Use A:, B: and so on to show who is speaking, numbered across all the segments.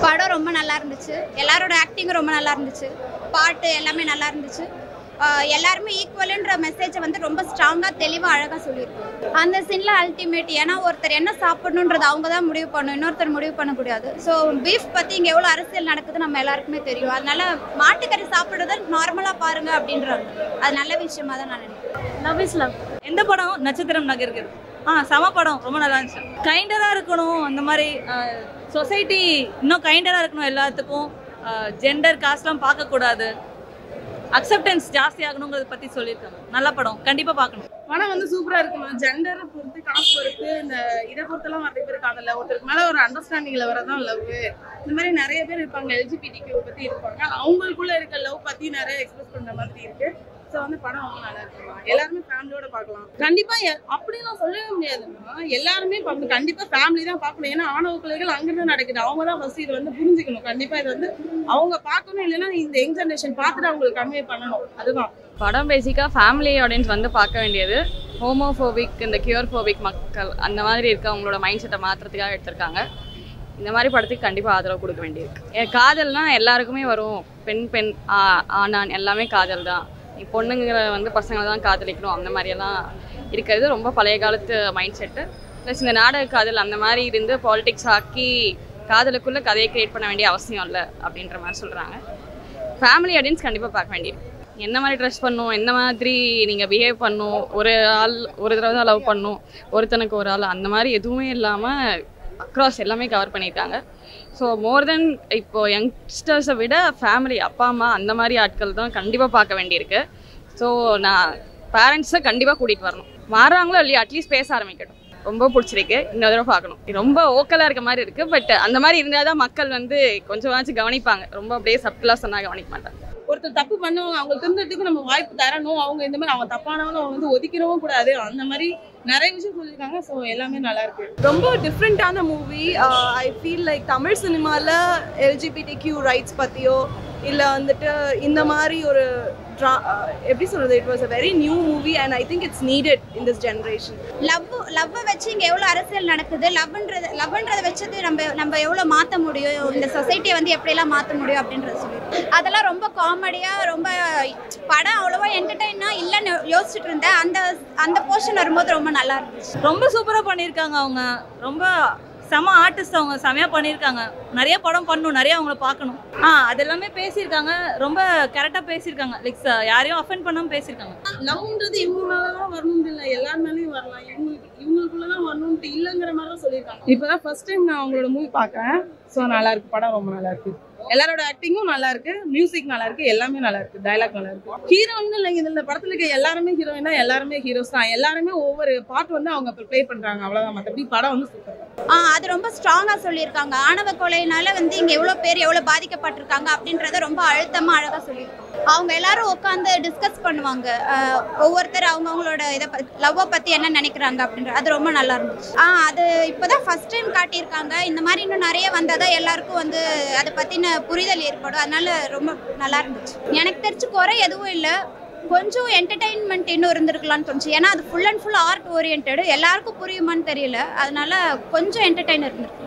A: படம் ரொம்ப நல்லா இருந்துச்சு எல்லாரோட ஆக்டிங்கும் ரொம்ப நல்லா இருந்துச்சு பாட்டு எல்லாமே நல்லா இருந்துச்சு ஆஹ் எல்லாருமே ஈக்குவலுன்ற மெசேஜை வந்து ரொம்ப ஸ்ட்ராங்காக தெளிவாக அழகாக சொல்லியிருக்காங்க அந்த சீனில் அல்டிமேட் ஏன்னா ஒருத்தர் என்ன சாப்பிடணுன்றது அவங்க தான் முடிவு பண்ணணும் இன்னொருத்தர் முடிவு பண்ணக்கூடாது ஸோ பீஃப் பற்றி இங்கே எவ்வளோ அரசியல் நடக்குது நம்ம எல்லாருக்குமே தெரியும் அதனால மாட்டுக்கறி சாப்பிட்றத நார்மலாக பாருங்க அப்படின்றாங்க அது நல்ல விஷயமா தான் நான் நினைக்கிறேன்
B: லவ் இஸ் லவ் எந்த படம் நட்சத்திரம் நகர்கிறது ஆ சம படம் ரொம்ப நல்லா இருந்துச்சு கைண்டராக இருக்கணும் அந்த மாதிரி சொசைட்டி இன்னும் கைண்டராக இருக்கணும் எல்லாத்துக்கும் ஜெண்டர் காஸ்ட்லாம் பார்க்கக்கூடாது அக்செப்டன்ஸ் ஜாஸ்தி ஆகணுங்கிறத பற்றி சொல்லியிருக்காங்க நல்ல படம் கண்டிப்பாக பார்க்கணும்
C: படம் வந்து சூப்பரா இருக்குமா ஜெண்டரை பொறுத்து காசு பொறுத்து இந்த இதை பொறுத்தெல்லாம் நிறைய பேர் காதல ஒருத்தருக்கு மேல ஒரு அண்டர்ஸ்டாண்டிங்ல வரதான் லவ் இந்த மாதிரி நிறைய பேர் இருப்பாங்க எல்ஜிபிடிக்கு பத்தி இருப்பாங்க அவங்களுக்குள்ள இருக்க லவ் பத்தி நிறைய எக்ஸ்பிரஸ் பண்ற மாதிரி இருக்கு ஸோ வந்து படம் ரொம்ப நல்லா இருக்குமா எல்லாருமே ஃபேமிலியோட பார்க்கலாம் கண்டிப்பா எ- அப்படிலாம் சொல்லவே முடியாதுமா எல்லாருமே பார்க்கணும் கண்டிப்பா ஃபேமிலி தான் பார்க்கணும் ஏன்னா ஆணவ கொலைகள் அங்கிருந்து நடக்குது அவங்க தான் ஃபர்ஸ்ட் இது வந்து புரிஞ்சுக்கணும் கண்டிப்பா இது வந்து அவங்க பார்க்கணும் இல்லைன்னா இந்த யங் ஜென்ரேஷன் பார்த்துட்டு அவங்களுக்கு கன்வே பண்ணணும் அதுதான்
D: படம் பேசிக்காக ஃபேமிலி ஆடியன்ஸ் வந்து பார்க்க வேண்டியது ஹோமோஃபோபிக் இந்த கியூர்ஃபோபிக் மக்கள் அந்த மாதிரி இருக்க அவங்களோட மைண்ட் செட்டை மாற்றுறதுக்காக எடுத்திருக்காங்க இந்த மாதிரி படத்துக்கு கண்டிப்பாக ஆதரவு கொடுக்க வேண்டியிருக்கு ஏ, காதல்னா எல்லாருக்குமே வரும் பெண் பெண் ஆ, ஆணான் எல்லாமே காதல் தான் நீ பொண்ணுங்கிற வந்து பசங்களை தான் காதலிக்கணும் அந்த மாதிரியெல்லாம் இருக்கிறது ரொம்ப பழைய காலத்து மைண்ட் செட்டு ப்ளஸ் இந்த நாடக காதல் அந்த மாதிரி இருந்து பாலிடிக்ஸ் ஆக்கி காதலுக்குள்ளே கதையை கிரியேட் பண்ண வேண்டிய அவசியம் இல்லை அப்படின்ற மாதிரி சொல்கிறாங்க ஃபேமிலி ஆடியன்ஸ் கண்டிப்பாக பார்க்க வேண்டியது என்ன மாதிரி ட்ரெஸ் பண்ணும் என்ன மாதிரி நீங்கள் பிஹேவ் பண்ணும் ஒரு ஆள் ஒரு தடவை தான் லவ் பண்ணும் ஒருத்தனுக்கு ஒரு ஆள் அந்த மாதிரி எதுவுமே இல்லாமல் அக்ராஸ் எல்லாமே கவர் பண்ணியிருக்காங்க ஸோ மோர் தென் இப்போ யங்ஸ்டர்ஸை விட ஃபேமிலி அப்பா அம்மா அந்த மாதிரி ஆட்கள் தான் கண்டிப்பாக பார்க்க வேண்டியிருக்கு ஸோ நான் பேரண்ட்ஸை கண்டிப்பாக கூட்டிகிட்டு வரணும் மாறுறாங்களோ இல்லையா அட்லீஸ்ட் பேச ஆரம்பிக்கட்டும் ரொம்ப பிடிச்சிருக்கு இன்னொரு தடவை பார்க்கணும் ரொம்ப ஓக்கலாக இருக்க மாதிரி இருக்குது பட் அந்த மாதிரி இருந்தால் தான் மக்கள் வந்து கொஞ்சமாச்சும் கவனிப்பாங்க ரொம்ப அப்படியே சப்டிலாக சொன்னால் கவனிக்க மாட்டாங்க
C: ஒருத்தர் தப்பு பண்ணுவாங்க அவங்க திருந்ததுக்கு நம்ம வாய்ப்பு தரணும் அவங்க இந்த மாதிரி அவங்க தப்பானவங்க அவங்க வந்து ஒதுக்கிடவும் கூடாது அந்த மாதிரி நிறைய விஷயம் சொல்லியிருக்காங்க ஸோ எல்லாமே நல்லா இருக்கு
E: ரொம்ப டிஃப்ரெண்ட்டான movie I feel like Tamil சினிமாவில் எல்ஜிபிடி கியூ ரைட்ஸ் பற்றியோ இல்லை வந்துட்டு இந்த மாதிரி ஒரு ட்ரா எப்படி சொல்கிறது it was a very new movie and I think it's needed in this generation
A: love லவ்வை வச்சு இங்கே எவ்வளோ அரசியல் நடக்குது லவ்ன்றது லவ்ன்றதை வச்சது நம்ம நம்ம எவ்வளோ மாற்ற முடியும் இந்த சொசைட்டியை வந்து எப்படியெல்லாம் மாற்ற முடியும் அப்படின்றத சொல்லி அதெல்லாம் ரொம்ப காமெடியாக ரொம்ப படம் அவ்வளோவா என்டர்டெயினாக இல்லைன்னு யோசிச்சுட்டு இருந்தேன் அந்த அந்த போர்ஷன் வரும்போது ரொம்ப நல்லா இருந்துச்சு
B: ரொம்ப சூப்பராக பண்ணியிருக்காங்க அவங்க ரொம்ப செம ஆர்டிஸ்ட் அவங்க செமையாக பண்ணியிருக்காங்க நிறைய படம் பண்ணணும் நிறைய அவங்கள பார்க்கணும் ஆ அதெல்லாமே பேசியிருக்காங்க ரொம்ப கரெக்டாக பேசியிருக்காங்க லைக் யாரையும் அஃபெண்ட் பண்ணாமல் பேசியிருக்காங்க
C: லவ்ன்றது இவங்க மேலதான் வரணும்னு இல்லை எல்லார் மேலேயும் வரலாம் இவங்களுக்கு இவங்களுக்குள்ளதான் வரணும்ட்டு இல்லைங்கிற மாதிரி தான் சொல்லியிருக்காங்க இப்போதான் ஃபர்ஸ்ட் டைம் நான் அவங்களோட மூவி பார்க்கறேன் ஸோ நல்லா இருக்கு படம் ரொம்ப நல்லா இருக்கு எல்லாரோட ஆக்டிங்கும் நல்லா இருக்கு மியூசிக் நல்லா இருக்கு எல்லாமே நல்லா இருக்கு டைலாக் நல்லா இருக்கு ஹீரோயின் இல்லைங்க இந்த படத்துல இருக்க எல்லாருமே ஹீரோயினா எல்லாருமே ஹீரோஸ் தான் எல்லாருமே ஒவ்வொரு பார்ட் வந்து அவங்க ப்ளே பண்றாங்க அவ்வளவுதான் மற்றபடி படம் வந்து சூப்பர்
A: ஆ அது ரொம்ப ஸ்ட்ராங்காக சொல்லியிருக்காங்க ஆணவ கொலையினால வந்து இங்கே எவ்வளோ பேர் எவ்வளோ பாதிக்கப்பட்டிருக்காங்க அப்படின்றத ரொம்ப அழுத்தமாக அழகாக சொல்லியிருக்காங்க அவங்க எல்லாரும் உட்காந்து டிஸ்கஸ் பண்ணுவாங்க ஆ, ஒவ்வொருத்தர் அவங்கவுங்களோட இதை லவ்வை பற்றி என்ன நினைக்கிறாங்க அப்படின்ற அது ரொம்ப நல்லா இருந்துச்சு ஆ அது இப்போ தான் ஃபஸ்ட் டைம் காட்டியிருக்காங்க இந்த மாதிரி இன்னும் நிறைய வந்தால் தான் எல்லாருக்கும் வந்து அதை பற்றின புரிதல் ஏற்படும் அதனால ரொம்ப நல்லா இருந்துச்சு எனக்கு தெரிஞ்சு குறை எதுவும் இல்லை கொஞ்சம் என்டர்டெயின்மெண்ட் இன்னும் இருந்திருக்கலாம்னு தோணுச்சு ஏன்னா அது full and full art orient எல்லாருக்கும் புரியுமான்னு தெரியல அதனால கொஞ்சம் என்டர்டெயின் இருந்திருக்கு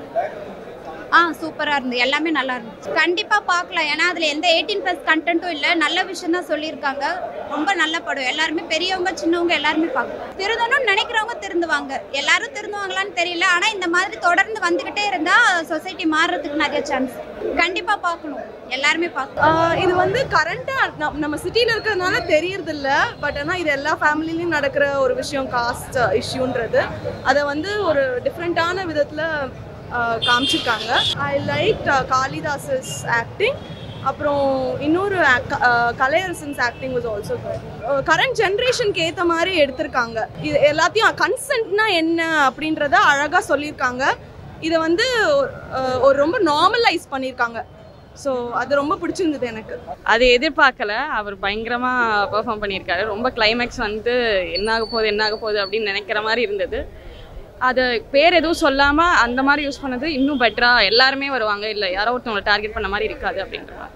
A: ஆ சூப்பராக இருந்து எல்லாமே நல்லா இருந்துச்சு கண்டிப்பாக பார்க்கலாம் ஏன்னா அதில் எந்த எயிட்டீன் ப்ளஸ் கண்டென்ட்டும் இல்லை நல்ல விஷயம் தான் சொல்லியிருக்காங்க ரொம்ப நல்ல படம் எல்லாருமே பெரியவங்க சின்னவங்க எல்லாருமே பார்க்கலாம் திருந்தணும்னு நினைக்கிறவங்க திருந்துவாங்க எல்லாரும் திருந்துவாங்களான்னு தெரியல ஆனால் இந்த மாதிரி தொடர்ந்து வந்துக்கிட்டே இருந்தால் சொசைட்டி மாறுறதுக்கு நிறைய சான்ஸ் கண்டிப்பாக பார்க்கணும் எல்லாருமே பார்க்கணும்
E: இது வந்து கரண்ட்டாக நம்ம சிட்டியில் இருக்கிறதுனால தெரியறதில்ல பட் ஆனால் இது எல்லா ஃபேமிலிலையும் நடக்கிற ஒரு விஷயம் காஸ்ட் இஷ்யூன்றது அதை வந்து ஒரு டிஃப்ரெண்ட்டான விதத்தில் காமிச்சிருக்காங்க ஐ லைக் காளிதாசஸ் ஆக்டிங் அப்புறம் இன்னொரு ac- ah, Kalaiyarasan's acting was also current ஜென்ரேஷனுக்கு ஏற்ற மாதிரி எடுத்திருக்காங்க இது எல்லாத்தையும் கன்சென்ட்னா என்ன அப்படின்றத அழகாக சொல்லியிருக்காங்க இதை வந்து அஹ், ஒரு ரொம்ப நார்மலைஸ் பண்ணியிருக்காங்க ஸோ அது ரொம்ப பிடிச்சிருந்தது எனக்கு
D: அது எதிர்பார்க்கல அவர் பயங்கரமாக பெர்ஃபார்ம் பண்ணியிருக்காரு ரொம்ப கிளைமேக்ஸ் வந்து என்ன ஆக போகுது என்ன ஆக போகுது அப்படின்னு நினைக்கிற மாதிரி இருந்தது அது பேர் எதுவும் சொல்லாமல் அந்த மாதிரி யூஸ் பண்ணது இன்னும் பெட்டராக எல்லாருமே வருவாங்க இல்லை யாரோ ஒருத்தவங்களை டார்கெட் பண்ண மாதிரி இருக்காது அப்படின்ற மாதிரி